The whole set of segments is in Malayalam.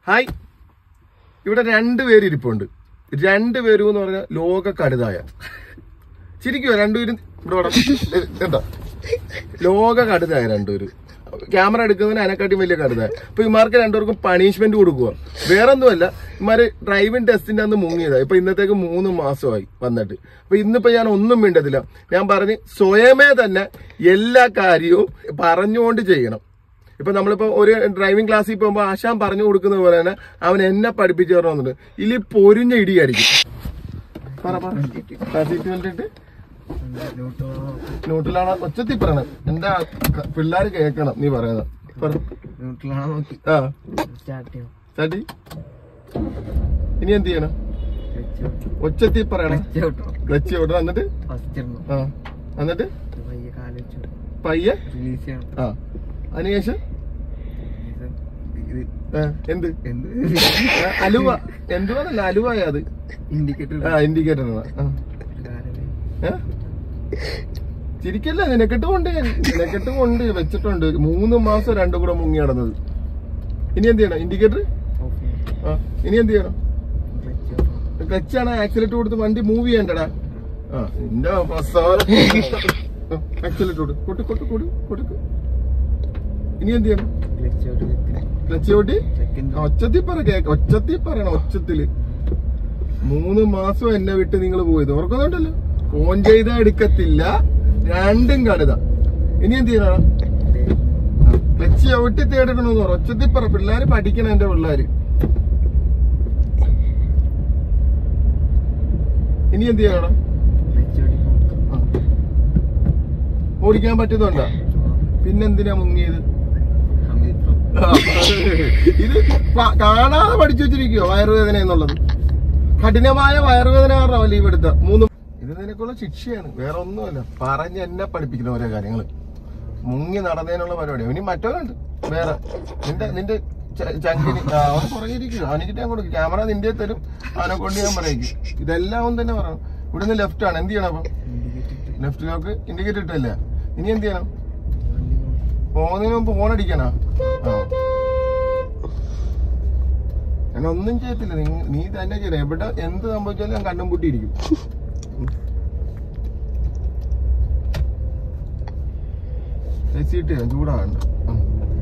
ഹായ് ഇവിടെ രണ്ടുപേര് ഇരിപ്പുണ്ട് രണ്ടുപേരും എന്ന് പറഞ്ഞാൽ ലോക കടുതായ ശരിക്കും രണ്ടുപേരും ഇവിടെ വേണം എന്താ ലോക കടുതായ രണ്ടുപേരും ക്യാമറ എടുക്കുന്നതിന് അതിനെക്കാട്ടി വലിയ കടുതായ അപ്പൊ ഇമാർക്ക് രണ്ടുപേർക്കും പണിഷ്മെന്റ് കൊടുക്കുക വേറെ ഒന്നുമല്ല ഇമാര് ഡ്രൈവിംഗ് ടെസ്റ്റിന്റെ അന്ന് മുങ്ങിയതാ ഇപ്പൊ ഇന്നത്തേക്ക് മൂന്ന് മാസമായി വന്നിട്ട് അപ്പൊ ഇന്നിപ്പോ ഞാൻ ഒന്നും മിണ്ടതില്ല ഞാൻ പറഞ്ഞ് സ്വയമേ തന്നെ എല്ലാ കാര്യവും പറഞ്ഞുകൊണ്ട് ചെയ്യണം ഇപ്പൊ നമ്മളിപ്പോ ഒരു ഡ്രൈവിംഗ് ക്ലാസ്സിൽ പോകുമ്പോൾ ആശാൻ പറഞ്ഞു കൊടുക്കുന്ന പോലെ തന്നെ അവൻ എന്നെ പഠിപ്പിച്ചു തരണമെന്നുണ്ട് ഇതിൽ പൊരിഞ്ഞ ഇടിയായിരിക്കും പറ പറ ആ, സീറ്റ് കണ്ടിട്ട് ന്യൂട്രലാണ് ഒച്ചത്തി പറയണം എന്താ പിള്ളേര് കേക്കണം നീ പറയുന്നത് പറ ന്യൂട്രലാണോ നോക്കി ആ സ്റ്റാർട്ട് ചെയ്യാം ചാട്ടി ഇനി എന്ത് ചെയ്യണം ഒച്ചത്തി പറയണം ക്ലച്ച് വിടണം എന്നിട്ട് ഫസ്റ്റ് ഇടണം ആ എന്നിട്ട് പയ്യെ കാല് വെച്ചു പയ്യെ റിലീസ് ചെയ്യണം ആ അതിനുശേഷം ഇത് ആ, എന്ത് എന്ത് ആ, അലുവ എന്തുവാന്നല്ല അലുവായ അത് ഇൻഡിക്കേറ്റർ ആ ഇൻഡിക്കേറ്റർ ഏ? ചിരിക്കല്ല നിനക്കെട്ട് കൊണ്ട് നിനക്കെട്ട് കൊണ്ട് വെച്ചിട്ടുണ്ട് മൂന്ന് മാസം രണ്ടും കൂടെ മുങ്ങി നടന്നത് ഇനി എന്ത് ചെയ്യണം ഇൻഡിക്കേറ്റർ ഓഫ് ചെയ്യണം ആ ഇനി എന്ത് ചെയ്യണം ക്ലച്ച് ഓഫ് ക്ലച്ച് ആണ് ആക്സിലേറ്റർ കൊടുത്ത് വണ്ടി മൂവ് ചെയ്യണ്ടടാ ആ നിന്റെ ആക്സിലേറ്റർ കൊടു കൊട്ട് കൊട്ട് കൊടു കൊടുക്ക് ഇനി എന്ത് ചെയ്യണം ക്ലച്ച് ഔട്ട് ക്ലച്ച് ഓട്ടി സെക്കൻഡ് ഒച്ചത്തി പറ കേക്ക ഒച്ചത്തി പറയണം ഒച്ചത്തില് മൂന്ന് മാസം എന്നെ വിട്ട് നിങ്ങൾ പോയത് ഓർക്കുന്നുണ്ടല്ലോ ഫോൺ ചെയ്താ എടുക്കത്തില്ല രണ്ടും കടുത ഇനി എന്ത് ചെയ്യണം ക്ലച്ച് ചവിട്ടി തേടിക്കണമെന്ന് പറ ഒച്ചത്തി പറ പിള്ളേര് പഠിക്കണം എന്റെ പിള്ളേര് ഇനി എന്ത് ചെയ്യണം ക്ലച്ച് ഔട്ട് ആ. ഓടിക്കാൻ പറ്റുന്നുണ്ടോ പിന്നെന്തിനാ മുങ്ങിയത് ആ, ഇത് പ- കാണാതെ പഠിച്ചു വെച്ചിരിക്കോ വയറുവേദന എന്നുള്ളത് കഠിനമായ വയറുവേദന കാരണമോ ലീവ് എടുത്ത മൂന്ന് ഇത് നിനക്കുള്ള ശിക്ഷയാണ് വേറെ ഒന്നുമല്ല പറഞ്ഞ് എന്നെ പഠിപ്പിക്കുന്ന ഓരോ കാര്യങ്ങള് മുങ്ങി നടന്നതിനുള്ള പരിപാടി ഇനി മറ്റവനുണ്ട് വേറെ നിന്റെ നിന്റെ ച- ചങ്കിന് ആ, അവൻ പുറകിരിക്കും അവനിക്ക് ഞാൻ കൊടുക്കും ക്യാമറ നിന്റെ തരും അവനെ കൊണ്ട് ഞാൻ പറയിക്കും ഇതെല്ലാം അവൻ തന്നെ പറയണം ഇവിടുന്ന് ലെഫ്റ്റ് ആണ് എന്ത് ചെയ്യണം അപ്പം ഇൻഡിക്കേറ്റർ ലെഫ്റ്റിലോക്ക് ഇൻഡിക്കേറ്റർ ഇട്ടല്ല ഇനി എന്ത് ചെയ്യണം പോകുന്നതിന് മുമ്പ് ഫോൺ അടിക്കണോ ആ ഞാൻ ഒന്നും ചെയ്യത്തില്ല നീ- നീ തന്നെ ചെയ്യണം എവിടെ എന്ത് സംഭവിച്ചാലും ഞാൻ കണ്ണും പൂട്ടിയിരിക്കും എസിട്ട് ചൂടാകണ്ട ഉം.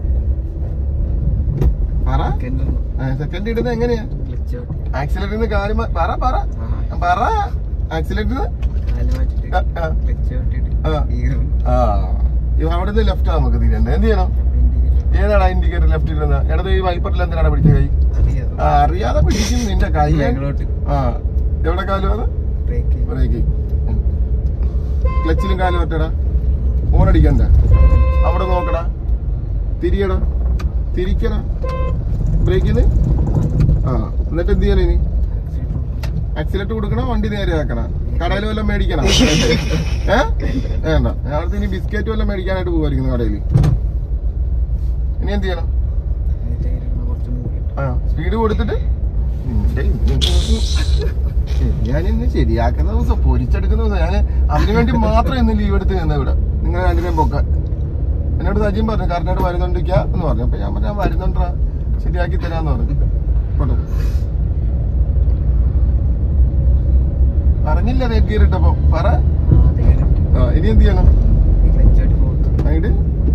പറ സെക്കൻഡ് സെക്കൻഡ് ഇടുന്നത് എങ്ങനെയാ ക്ലച്ച് ഔട്ട് ആക്സിലേറ്ററിന് കാല് മാ- പറ പറ പറ ആക്സിലേറ്ററിന് കാല് മാറ്റിട്ട് ആ, ആ. ക്ലച്ച് ഔട്ടിട്ട് ആ. ഗിയറും ആ ഇവ അവിടുന്ന് ലെഫ്റ്റ് നമുക്ക് തിരിയണ്ടേ എന്ത് ചെയ്യണം ഇൻഡിക്കേറ്റർ ഏതാണ് ഇൻഡിക്കേറ്റർ ലെഫ്റ്റ് ഇടുന്ന ഇടത് ഈ വൈപ്പറിൽ എന്തിനാണ് പിടിച്ച കൈ അറിയാതെ ആ അറിയാതെ പിടിക്കും നിന്റെ കൈ ബാക്കിലോട്ട് ആ എവിടെ കാലും അത് ബ്രേക്ക് ചെയ്യും ബ്രേക്ക് ക്ലച്ചിലും കാലും ഒറ്റടാ ഓണടിക്കണ്ട അവിടെ നോക്കടാ തിരിയടാ തിരിക്കടാ ബ്രേക്കിന് ആ എന്നിട്ട് എന്ത് ചെയ്യണം ഇനി ആക്സിലേറ്റർ കൊടുക്കണോ വണ്ടി നേരെ ആക്കണ കടയിൽ വല്ലതും മേടിക്കണം ഏ വേണ്ട ഞങ്ങൾക്ക് ഇനി ബിസ്ക്കറ്റ് വല്ലതും മേടിക്കാനായിട്ട് പോകുമായിരിക്കുന്നു കടയിൽ ഇനി എന്ത് ചെയ്യണം കുറച്ച് മൂവ് ആ സ്പീഡ് കൊടുത്തിട്ട് നിന്റെ ഞാനിന്ന് ശരിയാക്കുന്ന ദിവസം പൊരിച്ചെടുക്കുന്ന ദിവസം ഞാൻ അതിനു വേണ്ടി മാത്രം ഇന്ന് ലീവ് എടുത്ത് നിന്ന് ഇവിടെ നിങ്ങൾ രണ്ടിനെയും പൊക്കാൻ എന്നോട് സജിൻ പറഞ്ഞു കാരനോട് വരുന്നുണ്ടിക്ക എന്ന് പറഞ്ഞു അപ്പൊ ഞാൻ പറഞ്ഞു "ഞാൻ വരുന്നുണ്ടാ ശരിയാക്കി തരാന്ന് പറഞ്ഞു കൊണ്ടു പറഞ്ഞില്ല നെഗീറിട്ടപ്പോ പറ ആ ഇനി എന്ത് ചെയ്യണം ക്ലച്ച് ഔട്ട് പോകുന്നു അതിട്ട്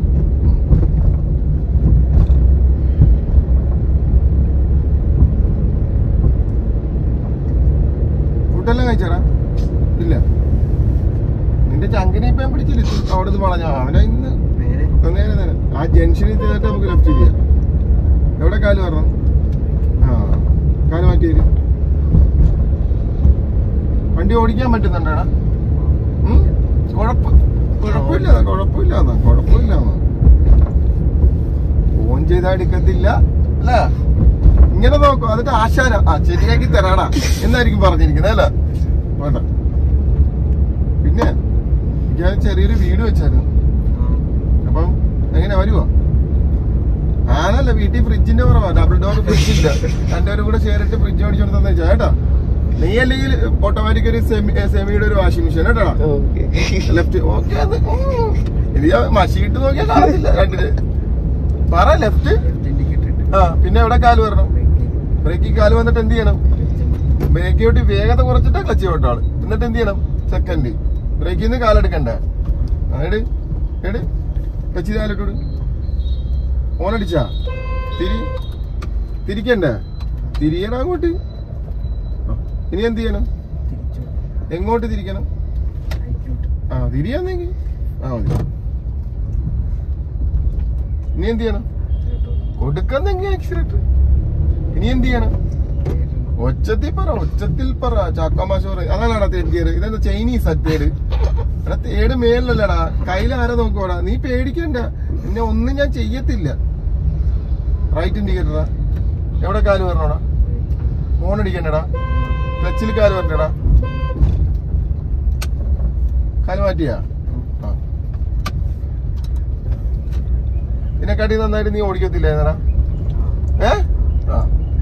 ഫുഡെല്ലാം കഴിച്ചാടാ ഇല്ല നിന്റെ ചങ്കിനെ ഇപ്പം പിടിച്ചില്ല അവിടെ നിന്ന് വളഞ്ഞ അവനെ ഇന്ന് നേരെ നേരെ നേരെ ആ ജംഗ്ഷനിൽ ചെന്നിട്ട് നമുക്ക് ലെഫ്റ്റ് ചെയ്യാം എവിടെ കാല് വരണം ആ കാല് മാറ്റി തരും വണ്ടി ഓടിക്കാൻ പറ്റുന്നുണ്ടാടാ ഉം? കുഴപ്പ കുഴപ്പമില്ല കുഴപ്പമില്ല കുഴപ്പമില്ല ഫോൺ ചെയ്താ എടുക്കത്തില്ല അല്ല ഇങ്ങനെ നോക്കും എന്നിട്ട് ആശാന ആ ശരിയാക്കി തരാടാ എന്നായിരിക്കും പറഞ്ഞിരിക്കുന്നത് അല്ല വേണ്ട പിന്നെ ഞാൻ ചെറിയൊരു വീട് വെച്ചായിരുന്നു അപ്പം എങ്ങനെ വരുവോ ആനല്ല വീട്ടിൽ ഫ്രിഡ്ജിന്റെ കുറവാ ഡബിൾ ഡോർ ഫ്രിഡ്ജ് ഇല്ല രണ്ടുപേരും കൂടെ ഷെയർ ഇട്ട് ഫ്രിഡ്ജ് മേടിച്ചോണ്ട് തന്നെ ചേട്ടാ നീ അല്ലെങ്കിൽ ഓട്ടോമാറ്റിക് ഒരു സെമി സെമിയുടെ ഒരു വാഷിംഗ് മെഷീൻ കേട്ടാ ലെഫ്റ്റ് ഓക്കെ അത് ഉം. ഇത് ഞാൻ മഷിയിട്ട് നോക്കിയാൽ കാണത്തില്ല രണ്ടില് പറ ലെഫ്റ്റ് ഇൻഡിക്കേറ്റർ ഇട്ട് ആ പിന്നെ എവിടെ കാല് വരണം ബ്രേക്ക് ബ്രേക്കിൽ കാല് വന്നിട്ട് എന്ത് ചെയ്യണം ബ്രേക്ക് ചവിട്ടി വേഗത കുറച്ചിട്ട് ക്ലച്ച് ചവിട്ടാള് എന്നിട്ട് എന്ത് ചെയ്യണം സെക്കൻഡ് ബ്രേക്കിൽ നിന്ന് കാലെടുക്കണ്ടേ ആ, എട് എട് ക്ലച്ച് കാലിട്ടോട് ഓണടിച്ചാ തിരി തിരിക്കണ്ടേ തിരിയണം അങ്ങോട്ട് ആ, ഇനി എന്ത് ചെയ്യണം തിരിച്ചു എങ്ങോട്ട് തിരിക്കണം റൈറ്റിലോട്ട് ആ തിരിയാന്നെങ്കിൽ ആ മതി ഇനി എന്ത് ചെയ്യണം കൊടുക്കുന്നെങ്കിൽ ആക്സിഡന്റ് ഇനി എന്ത് ചെയ്യണം ഒച്ചത്തിൽ പറ ഒച്ചത്തിൽ പറ ചാക്കോമാശോറ് അതാണാടാ തേർഡ് ഗിയർ ഇതെന്താ ചൈനീസ് ആ തേട് എടാ തേട് മേളിലല്ലടാ കയ്യിൽ ആരെ നോക്കുവാടാ നീ പേടിക്കണ്ട എന്നെ ഒന്നും ഞാൻ ചെയ്യത്തില്ല റൈറ്റ് ഇൻഡിക്കേറ്ററാ എവിടെ കാല് വരണോടാ ഫോൺ അടിക്കണ്ടടാ ക്ലച്ചിൽ കാല് വരണ്ടടാ കാല് മാറ്റിയാ ആ ഇതിനെക്കാട്ടി നന്നായിട്ട് നീ ഓടിക്കത്തില്ലേ എന്നടാ ഏ ആ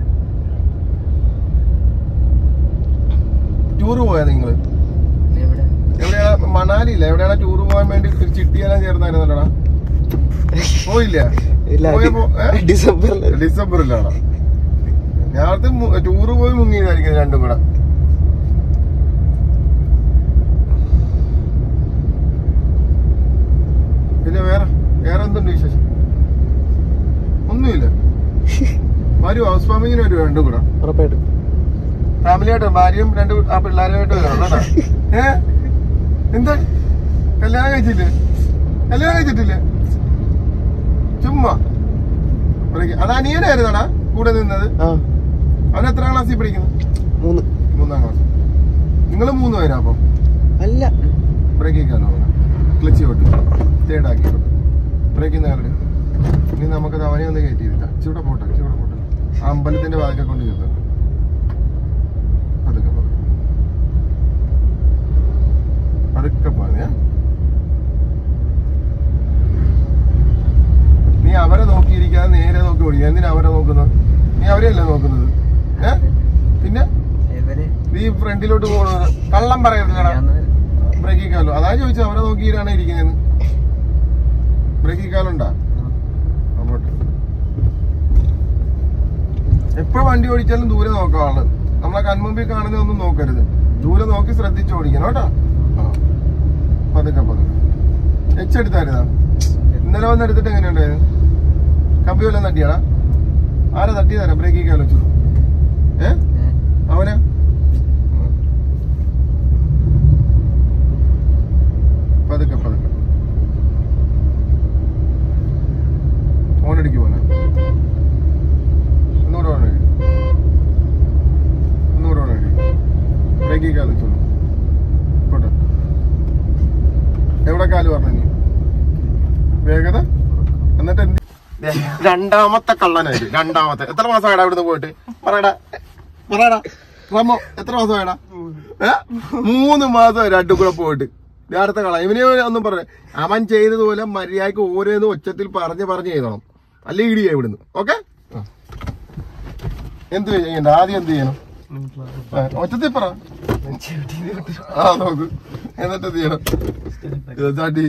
ടൂറ് പോയാ നിങ്ങള് എവിടെ എവിടെയാ മണാലിയില്ല എവിടെയാണ് ടൂറ് പോകാൻ വേണ്ടി ഒരു ചിട്ടിയെല്ലാം ചേർന്നായിരുന്നല്ലോടാ പോയില്ല പോയപ്പോ ഏ? ഡിസംബറിൽ ഡിസംബറിലാണോ ഞാനത് ടൂറ് പോയി മുങ്ങിയതായിരിക്കും രണ്ടും കൂടെ പിന്നെ വേറെ വേറെ എന്തുണ്ട് വിശേഷം ഒന്നുമില്ല വരൂ ഹൗസ് ഫാമിങ്ങിന് വരൂ രണ്ടും കൂടെ ഉറപ്പായിട്ടും ഫാമിലി ആയിട്ട് ഭാര്യയും രണ്ട് ആ പിള്ളേരുമായിട്ട് വരാം കേട്ടോ ഏ എന്താ കല്യാണം കഴിച്ചില്ലേ കല്യാണം കഴിച്ചിട്ടില്ലേ ചുമ്മാ വിളിക്ക്. അത് അനിയനായിരുന്നടാ കൂടെ നിന്നത് ആ അവൻ എത്രാം ക്ലാസ്സിൽ പഠിക്കുന്നു മൂന്ന് മൂന്നാം ക്ലാസ് നിങ്ങൾ മൂന്ന് പേരാ അപ്പം അല്ല ബ്രേക്കിക്കാലോ ക്ലച്ച് വിട്ടു തേടാക്കി വിട്ടു ബ്രേക്കിൽ നേരുടെ ഇനി നമുക്ക് അവനെ ഒന്ന് കയറ്റിയിരുത്താം ചൂടെ പോട്ടെ ചൂടെ പോട്ടെ ആ അമ്പലത്തിന്റെ വാതൊക്കെ കൊണ്ട് ചെറുത്ത അതൊക്കെ പതുക്കെ അതൊക്കെ പറഞ്ഞ നീ അവരെ നോക്കിയിരിക്കാതെ നേരെ നോക്കി ഓടിക്കുക എന്തിനാ അവരെ നോക്കുന്നത് നീ അവരെയല്ലേ നോക്കുന്നത് ഏ പിന്നെ എവരെ നീ ഫ്രണ്ടിലോട്ട് പോകണത് കള്ളം പറയരുതല്ലടാ ബ്രേക്കിക്കാലോ അതാ ചോദിച്ചത് അവരെ നോക്കിയിട്ടാണ് ഇരിക്കുന്നതെന്ന് ബ്രേക്കിക്കാലുണ്ടാ അങ്ങോട്ട് എപ്പോഴും വണ്ടി ഓടിച്ചാലും ദൂരെ നോക്കാവുള്ളത് നമ്മളെ കൺമുമ്പിൽ കാണുന്നതൊന്നും നോക്കരുത് ദൂരെ നോക്കി ശ്രദ്ധിച്ച് ഓടിക്കണം കേട്ടോ ആ പതുക്കെ പതുക്കെ എച്ചെടുത്തായിരുന്നാ ഇന്നലെ വന്ന് എടുത്തിട്ട് എങ്ങനെയുണ്ടായിരുന്നു കമ്പി വല്ലതും തട്ടിയാടാ ആരാ തട്ടിയതാരാ ബ്രേക്കിക്കാലോ വെച്ചു ഏ അവനാ പതുക്കെ പതുക്കെ ഓണടിക്ക് പോനെ ഒന്നുകൂടെ ഓണടി ഒന്നുകൂടെ ഓണടി ബ്രേക്കി കാല് വെച്ചോളൂ പോട്ടെ എവിടെ കാല് പറഞ്ഞു നീ വേഗത എന്നിട്ട് എന്ത് ദേ, രണ്ടാമത്തെ കള്ളനായത് രണ്ടാമത്തെ എത്ര മാസമായടാ ഇവിടുന്ന് പോയിട്ട് പറയടാ പറയടാ റമോ എത്ര മാസമായടാ ഏ? മൂന്ന് മാസം രണ്ടും കൂടെ പോയിട്ട് ദേ അടുത്ത കള ഇവനെ ഒന്നും പറഞ്ഞ അവൻ ചെയ്തതുപോലെ മര്യാദക്ക് ഓരോന്ന് ഒച്ചത്തിൽ പറഞ്ഞ് പറഞ്ഞ് ചെയ്തോണം അല്ലെ ഇടിയ ഇവിടുന്ന് ഓക്കെ എന്ത് ചെയ്യണ്ട ആദ്യം എന്ത് ചെയ്യണം ആ, ഒച്ചത്തിൽ പറ ആ നോക്ക് എന്നിട്ട് എന്ത് ചെയ്യണം ഇത് ചാട്ടി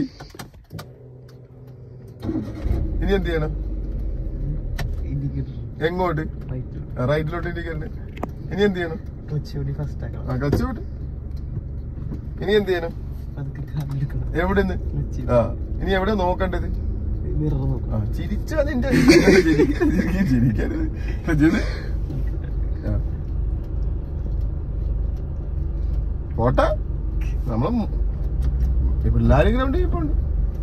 ഇനി എന്ത് ചെയ്യണം ഇൻഡിക്കേറ്റർ എങ്ങോട്ട് റൈറ്റ് റൈറ്റിലോട്ട് ഇരിക്കണ്ടേ ഇനി എന്ത് ചെയ്യണം ക്ലച്ച് കൂടി ഫസ്റ്റ് ആക്കണം ആ കച്ചോട്ട് ഇനി എന്ത് ചെയ്യണം അതൊക്കെ കാലിലെടുക്കണം എവിടുന്ന് ക്ലച്ച് ആ ഇനി എവിടെ നോക്കണ്ടത് മിറർ നോക്കണം ആ ചിരിച്ചാ നിന്റെ ചിരിക്കരുത് ചിരിക്കരുത് ചിരി. ആ. പോട്ടെ നമ്മള് മു- ഈ പിള്ളേര് ഗ്രൗണ്ടിൽ ഇപ്പൊ ഉണ്ട്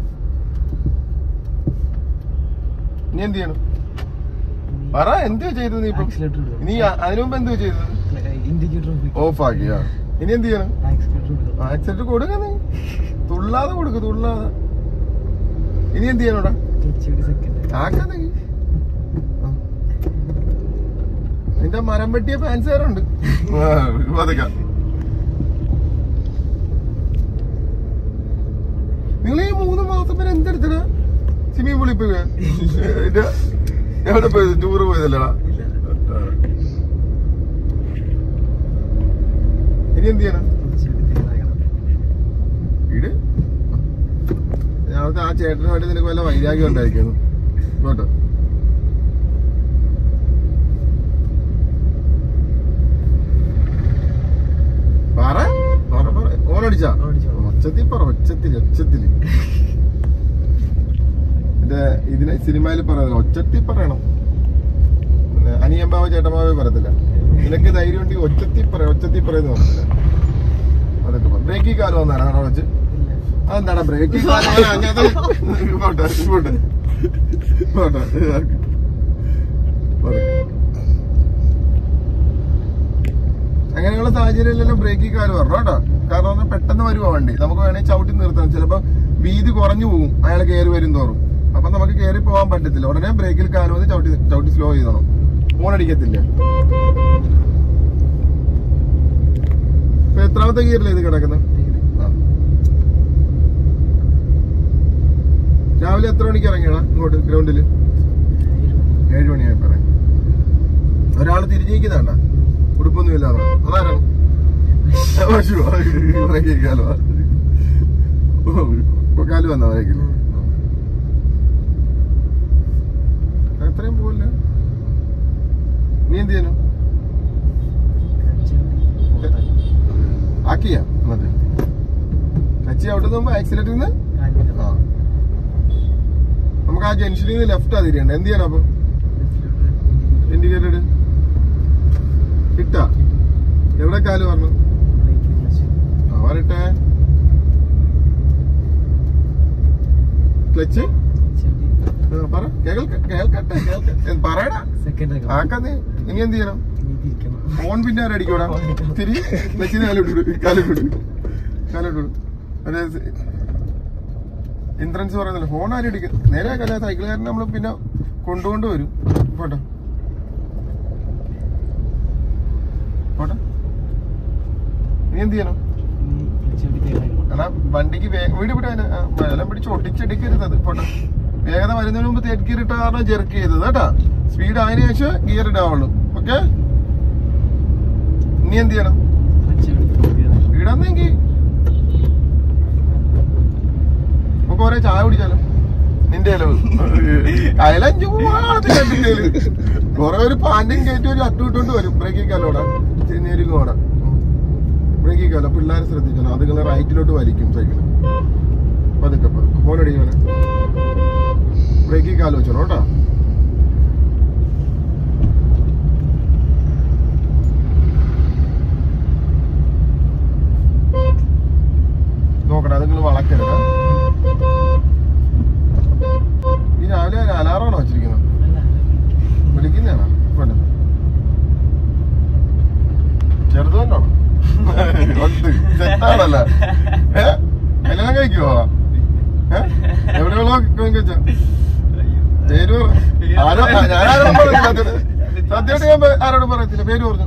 ഇനി എന്ത് ചെയ്യണം പറ എന്തുവാ ചെയ്തത് നീ ഇപ്പൊ ആക്സിലേറ്റർ ഇടുക നീ അ- അതിനു മുമ്പ് എന്തുവാ ചെയ്തത് ഇൻഡിക്കേറ്റർ ഓഫ് ആക്കിയാ ഇനി എന്ത് ചെയ്യണം ആക്സിലേറ്റർ ഇടുക ആക്സിഡന്റ് കൊടുക്ക നീ തുള്ളാതെ കൊടുക്ക് തുള്ളാതെ ഇനി എന്ത് ചെയ്യണോടാ ക്ലച്ച് കൂടി സെക്കൻഡ് ആക്ക നീ ആ. നിന്റെ മരം വെട്ടിയ ഫാൻസുകാരുണ്ട് പതുക്ക നിങ്ങൾ ഈ മൂന്ന് മാസം വരെ എന്തെടുത്തടാ സ്വിമ്മിംഗ് പൂളിൽ പോയി ഇത് എവിടെ പോയത് ടൂറ് പോയതല്ലടാ ഇനി എന്ത് ചെയ്യണം ക്ലച്ച് കൂടി തയ്യാറാക്കണം വീട് ഞാനത്തെ ആ ചേട്ടനുമായിട്ട് നിനക്ക് വല്ല വൈരാഗ്യം ഉണ്ടായിരിക്കുന്നു കേട്ടോ ഒച്ചത്തിൽ പറ ഒച്ചത്തിൽ ഒച്ചത്തിൽ ഇത് ഇതിനെ സിനിമയിൽ പറയുന്നത് ഒച്ചത്തിൽ പറയണം പിന്നെ അനിയമ്പാവ ചേട്ടമ്പാവേ പറയത്തില്ല നിനക്ക് ധൈര്യം ഉണ്ടെങ്കിൽ ഒച്ചത്തിൽ പറ ഒച്ചത്തിൽ പറയുന്ന പറയത്തില്ല അതൊക്കെ പറ ബ്രേക്കി കാലം വന്നാണ് അവിടെ വെച്ച് അതെന്താടാ ബ്രേക്കി കാലം അങ്ങനത്തെ പോട്ടെ പോട്ടെ പോട്ടെ പോട്ടെ. അങ്ങനെയുള്ള സാഹചര്യത്തിലെല്ലാം ബ്രേക്കി കാല് പറഞ്ഞു കേട്ടോ കാരണം പറഞ്ഞാൽ പെട്ടെന്ന് വരുവാ വണ്ടി നമുക്ക് വേണമെങ്കിൽ ചവിട്ടി നിർത്താം ചിലപ്പോ വീതി കുറഞ്ഞു പോകും അയാൾ കയറി വരും തോറും അപ്പൊ നമുക്ക് കയറി പോകാൻ പറ്റത്തില്ല ഉടനെ ബ്രേക്കിൽ കാല് വന്ന് ചവിട്ടി ചവിട്ടി സ്ലോ ചെയ്തണം ഫോൺ അടിക്കത്തില്ല ഇപ്പൊ എത്രാമത്തെ ഗിയറിലാണ് ഇത് കിടക്കുന്നത് ആ. രാവിലെ എത്ര മണിക്ക് ഇറങ്ങിയടാ ഇങ്ങോട്ട് ഗ്രൗണ്ടില് ഏഴ് മണിയായി പറയാം ഒരാള് തിരിഞ്ഞിരിക്കുന്നണ്ട ഉടുപ്പൊന്നും ഇല്ലാതെ അതാരാണ് പശു കാലോ കാല് വന്ന വരക്കില്ല എത്രയും പോവില്ല നീ എന്ത് ചെയ്യണം ആക്കിയ എന്നിട്ട് കച്ചി അവിടെ മുമ്പ് ആക്സിലേറ്ററിൽ നിന്ന് ആ നമുക്ക് ആ ജംഗ്ഷനിൽ നിന്ന് ലെഫ്റ്റ് ആ തിരിയണ്ട എന്ത് ചെയ്യണം അപ്പൊ ഇൻഡിക്കേറ്റഡ് ഇട്ടാ എവിടെ കാല് പറഞ്ഞു ആ വരട്ടെ ക്ലച്ച് ആ, പറ കേൾക്ക കേൾക്കട്ടെ കേൾക്കട്ടെ പറയടാ സെക്കൻഡ് ആക്കാ നീ ഇനി എന്ത് ചെയ്യണം ഫോൺ പിന്നെ ആരടിക്കൂടാ തിരി ക്ലച്ചിന് കാലിട്ടു കാലിട്ടു കാലിട്ടു ഇൻഷുറൻസ് പറയുന്നില്ല ഫോൺ ആരും അടിക്കും നേരെ കല സൈക്കിളുകാരൻ നമ്മൾ പിന്നെ കൊണ്ടുകൊണ്ട് വരും പോട്ടെ പോട്ടെ ഇനി എന്ത് ചെയ്യണം എടാ വണ്ടിക്ക് വേ- വീട് വിടാൻ എല്ലാം പിടിച്ച് ഒട്ടിച്ചെടുക്കരുത് അത് പോട്ടെ വേഗത വരുന്നതിന് മുമ്പ് തേർഡ് ഗിയർ ഇട്ട കാരണം ജെർക്ക് ചെയ്തത് കേട്ടാ സ്പീഡ് ആയതിനു ശേഷം ഗിയർ ഇടാവുള്ളൂ ഓക്കെ ഇനി എന്ത് ചെയ്യണം ഇടന്നെങ്കി നമുക്ക് ഒരേ ചായ കുടിച്ചാലോ നിന്റെ അയലഞ്ചു കൊറേ ഒരു പാൻറ്റും കയറ്റി ഒരു അട്ടു ഇട്ടുകൊണ്ട് വരും ബ്രേക്കിക്കാലോടെ നേരിങ്ങോടെ ബ്രേക്കിക്കാലോ പിള്ളേരെ ശ്രദ്ധിക്കണം അതുങ്ങളെ റൈറ്റിലോട്ട് വലിക്കും സൈക്കിള് പതുക്കെ ഫോൺ അടിക്കാനെ ബ്രേക്കിക്കാലോ വെച്ചോ കേട്ടോ നോക്കട്ടെ അതുങ്ങൾ വളക്കരുത് ഈ രാവിലെ അലാറാണോ വെച്ചിരിക്കുന്നത് വിളിക്കുന്നതാണോ പെണ്ണ് ചെറുത് തന്നെയാണോ സെറ്റാണല്ലേ ഏ കല്യാണം കഴിക്കുവോ ഏ എവിടെയുള്ള കഴിച്ച പേര് പറ ആരോ ഞാൻ ആരോടും പറയത്തില്ല സത്യമായിട്ട് ഞാൻ പേ- ആരോടും പറയത്തില്ല പേര് പറഞ്ഞു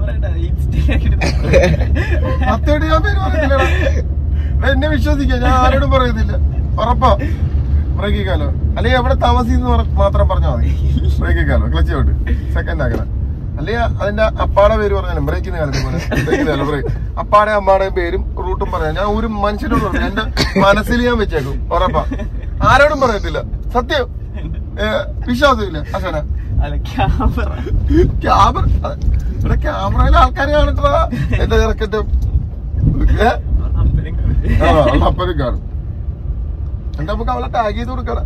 സത്യമായിട്ട് ഞാൻ പേര് പറയത്തില്ലടാ എടാ, എന്നെ വിശ്വസിക്കാം ഞാൻ ആരോടും പറയത്തില്ല ഉറപ്പാ ബ്രേക്കിക്കാലോ അല്ലെങ്കിൽ എവിടെ താമസിന്ന് മാത്രം പറഞ്ഞാൽ മതി ബ്രേക്കിക്കാലോ ക്ലച്ച് ഔട്ട് സെക്കൻഡ് ആക്കണം അല്ലെങ്കിൽ അതിന്റെ അപ്പാടെ പേര് പറഞ്ഞാലും ബ്രേക്കിന് കാലത്ത് പോലെ ബ്രേക്കിന് കാലം ബ്രേക്ക് അപ്പാടെ അമ്മാടെയും പേരും റൂട്ടും പറയാം ഞാൻ ഒരു മനുഷ്യനോട് പറഞ്ഞു എന്റെ മനസ്സിൽ ഞാൻ വെച്ചേക്കും ഉറപ്പാ ആരോടും പറയത്തില്ല സത്യം ഏ, വിശ്വാസമില്ല അസന ക്യാമറ ഇവിടെ ക്യാമറയിൽ ആൾക്കാരെ കാണിട്ടതാ എന്റെ ഇറക്കറ്റും ഏ ആ അവളുടെ അപ്പനും കാണും എന്താ നമുക്ക് അവളെ ടാഗ് ചെയ്ത് കൊടുക്കണം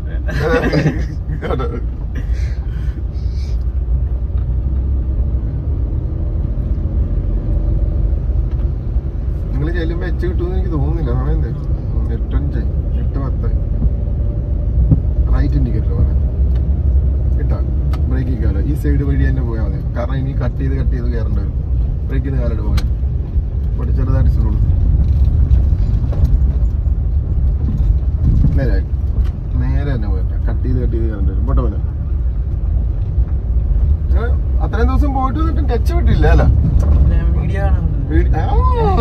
നിങ്ങൾ ചെല്ലുമ്പോ എച്ച് കിട്ടുമെന്ന് എനിക്ക് തോന്നുന്നില്ല അതാണ് എന്തേ എട്ടഞ്ച് എട്ട് പത്ത് റൈറ്റ് ഇൻഡിക്കേറ്റർ പറയാം കിട്ടാ ബ്രേക്കിംഗ് കാലം ഈ സൈഡ് വഴി തന്നെ പോയാൽ മതി കാരണം ഇനി കട്ട് ചെയ്ത് കട്ട് ചെയ്ത് കയറേണ്ടി വരും ബ്രേക്കിന് കാലിട്ട് പോകാൻ ഇവിടെ ചെറുതായിട്ട് സ്ലോ നേരെ നേരെ തന്നെ പോയിട്ട് കട്ട് ചെയ്ത് കട്ട് ചെയ്ത് കയറേണ്ടി വരും പോട്ടെ പോലെ അത്രയും ദിവസം പോയിട്ട് വന്നിട്ട് ടച്ച് വിട്ടില്ല അല്ല വീട്- ആ,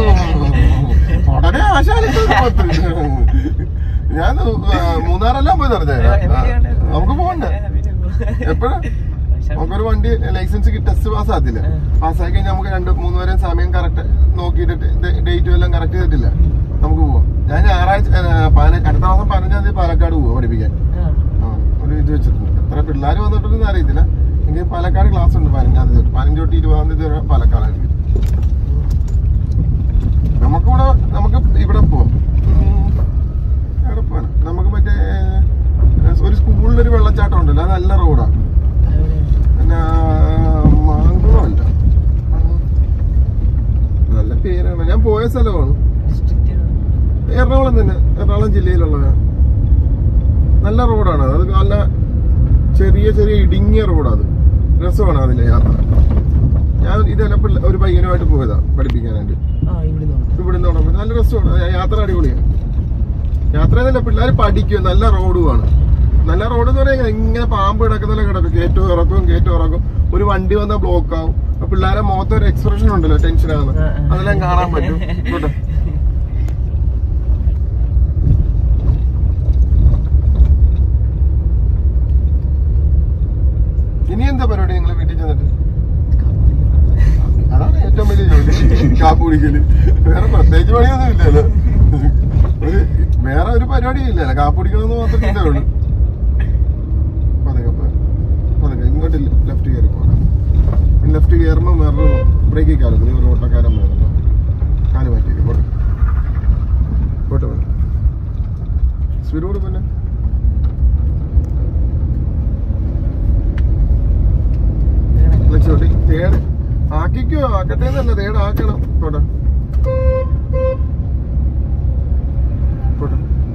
ഉടനെ ആശാനിട്ട് പത്ത്. ഞാൻ ആ, മൂന്നാറെല്ലാം പോയി നടന്നേ നമുക്ക് പോകണ്ടേ എപ്പോഴാ നമുക്കൊരു വണ്ടി ലൈസൻസ് ടെസ്റ്റ് പാസ്സാകത്തില്ല പാസ്സാക്കി കഴിഞ്ഞാൽ നമുക്ക് രണ്ട് മൂന്ന് വരെ സമയം കറക്റ്റ് നോക്കിയിട്ട് ഡേറ്റും എല്ലാം കറക്റ്റ് ചെയ്തിട്ടില്ല നമുക്ക് പോവാം ഞാൻ ഞായറാഴ്ച ആ, പതിന- അടുത്ത മാസം പതിനഞ്ചാം തീയതി പാലക്കാട് പോവാ പഠിപ്പിക്കാൻ ആ, ഒരു ഇത് വെച്ചിട്ടുണ്ട് എത്ര പിള്ളേർ വന്നിട്ടൊന്നും അറിയത്തില്ല എങ്കിൽ പാലക്കാട് ക്ലാസ് ഉണ്ട് പതിനഞ്ചാം തീയതി തൊട്ട് പതിനഞ്ച് തൊട്ട് ഇരുപതാം തീയതി വരെ പാലക്കാടായിരിക്കും നമുക്കിവിടെ നമുക്ക് ഇവിടെ പോവാം പോയ സ്ഥലമാണ് ഡിസ്ട്രിക്റ്റ് എറണാകുളം തന്നെ എറണാകുളം ജില്ലയിലുള്ളതാണ് നല്ല റോഡാണ് അത് നല്ല ചെറിയ ചെറിയ ഇടുങ്ങിയ റോഡാണ് അത് രസമാണ് അതിലെ യാത്ര ഞാൻ ഇതെല്ലാം പിള്ള- ഒരു പയ്യനുമായിട്ട് പോയതാ പഠിപ്പിക്കാനായിട്ട് ആ ഇവിടെ നിന്ന് ഇവിടുന്ന് തുടങ്ങുമ്പോൾ നല്ല രസമാണ് ആ യാത്ര അടിപൊളിയാണ് യാത്ര എന്നല്ല പിള്ളേർ പഠിക്കും നല്ല റോഡുമാണ് നല്ല റോഡ് എന്ന് പറയാ ഇങ്ങനെ പാമ്പ് കിടക്കുന്നതിലെ കിടക്കും കയറ്റവും ഇറക്കും കയറ്റവും ഇറക്കും ഒരു വണ്ടി വന്നാൽ ബ്ലോക്ക് ആവും അപ്പൊ പിള്ളേരെ മുഖത്ത് ഒരു എക്സ്പ്രഷൻ ഉണ്ടല്ലോ ടെൻഷൻ ആകുന്ന ആ, ആ. അതെല്ലാം കാണാൻ പറ്റും കേട്ടോ ഇനി എന്താ പരിപാടി നിങ്ങൾ വീട്ടിൽ ചെന്നിട്ട് അതാണ് ഏറ്റവും വലിയ ജോലി കാപ്പ് കുടിക്കല് വേറെ പ്രത്യേകിച്ച് പണിയൊന്നും ഇല്ലല്ലോ ഒരു വേറെ ഒരു പരിപാടിയും ഇല്ലല്ലോ കാപ്പ് കുടിക്കണമെന്ന് മാത്രം ചിന്തേ ഉള്ളൂ പതുക്കെ പോ- പതുക്കെ ഇങ്ങോട്ട് ലെഫ്റ്റ് കയറി പോകാം ലെഫ്റ്റ് കയറുമ്പോൾ വേറെ ബ്രേക്ക് കാലത്ത് ഒരു ഓട്ടക്കാരൻ വരുന്നുണ്ടോ കാല് മാറ്റിയിട്ട് പോട്ടെ പോട്ടെ പോട്ടെ സ്പീഡോട് പിന്നെ ലക്ഷ്യോട്ടി തേട് ആക്കിക്കോ ആക്കട്ടെ എന്നല്ല തേട് ആക്കണം പോട്ടെ പോട്ടെ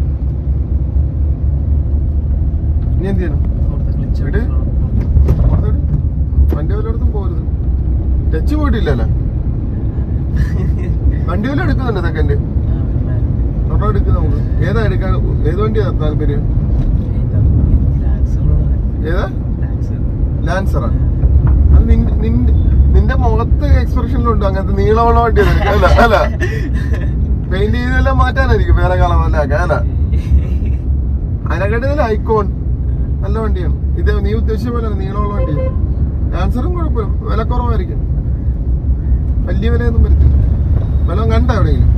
ഇനി എന്ത് ചെയ്യണം എവിടെ? പുറത്തോട്ട്? വണ്ടി വല്ലയിടത്തും പോകരുത് ടച്ച് പോയിട്ടില്ലല്ലോ വണ്ടി വല്ല എടുക്കുന്നുണ്ട് സെക്കൻഡ് ഒരെണ്ണം എടുക്കുക നമുക്ക് ഏതാ എടുക്കാൻ ഏത് വണ്ടിയാ താല്പര്യം ഏതാ ലാൻസറാ അത് നിന്റെ നിന്റെ നിന്റെ മുഖത്ത് എക്സ്പ്രഷനിലുണ്ട് അങ്ങനത്തെ നീളമുള്ള വണ്ടി അല്ല അല്ല പെയിന്റ് ചെയ്തെല്ലാം മാറ്റാനായിരിക്കും വേറെ കളർ അല്ല അല്ല അതിനെക്കാട്ടി ഐക്കോൺ നല്ല വണ്ടിയാണ് ഇത് നീ ഉദ്ദേശിച്ച പോലെ നീളമുള്ള വണ്ടിയാണ് ലാൻസറും കുഴപ്പമില്ല വില കുറവായിരിക്കും വലിയ വിലയൊന്നും വരത്തില്ല വില കണ്ട എവിടെയെങ്കിലും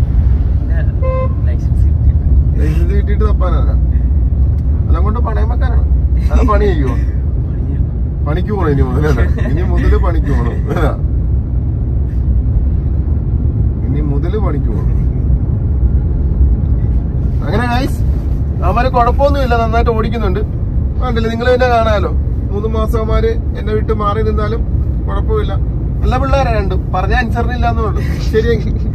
ലൈസൻസ് കിട്ടിയിട്ട് തപ്പാനല്ല എല്ലാം കൊണ്ട് പണയം വെക്കാനാണ് അത് പണി ചെയ്യുമോ പണിക്ക് പോണം ഇനി മുതലല്ല ഇനി മുതല് പണിക്ക് പോണം അല്ല. ഇനി മുതല് പണിക്ക് പോണം അങ്ങനെ ഗൈസ് അവന്മാര് കുഴപ്പമൊന്നുമില്ല നന്നായിട്ട് ഓടിക്കുന്നുണ്ട് കണ്ടില്ലേ നിങ്ങൾ തന്നെ കാണാലോ മൂന്ന് മാസം അവന്മാര് എന്നെ വിട്ട് മാറി നിന്നാലും കുഴപ്പമില്ല നല്ല പിള്ളേരാ രണ്ടും പറഞ്ഞ അനുസരണ ഇല്ലാന്നുള്ളൂ ശരിയെങ്കിൽ